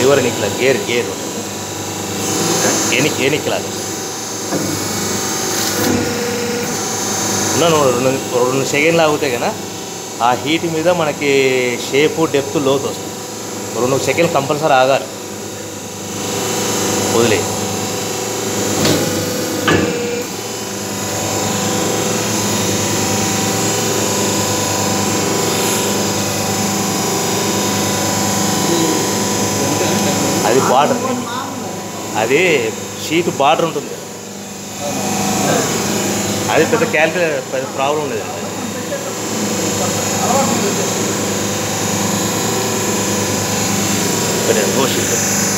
liver ఎన్నికల gear gear ఎని ఎనికిలాగా ఉన్నాను రెండు రెండు సెకండ్లు ఆగితే కదా ఆ హీట్ మీద మనకి షేపు డెప్త్ లోతు వస్తుంది రెండు సెకండ్లు కంపల్సరీ ఆగాలి వదిలే అది బార్డర్ అది షీట్ బార్డర్ ఉంటుంది అది పెద్ద క్యాలిక్యులేటర్ పెద్ద ప్రాబ్లం ఉండేది పెట్టండి, ఓ షీట్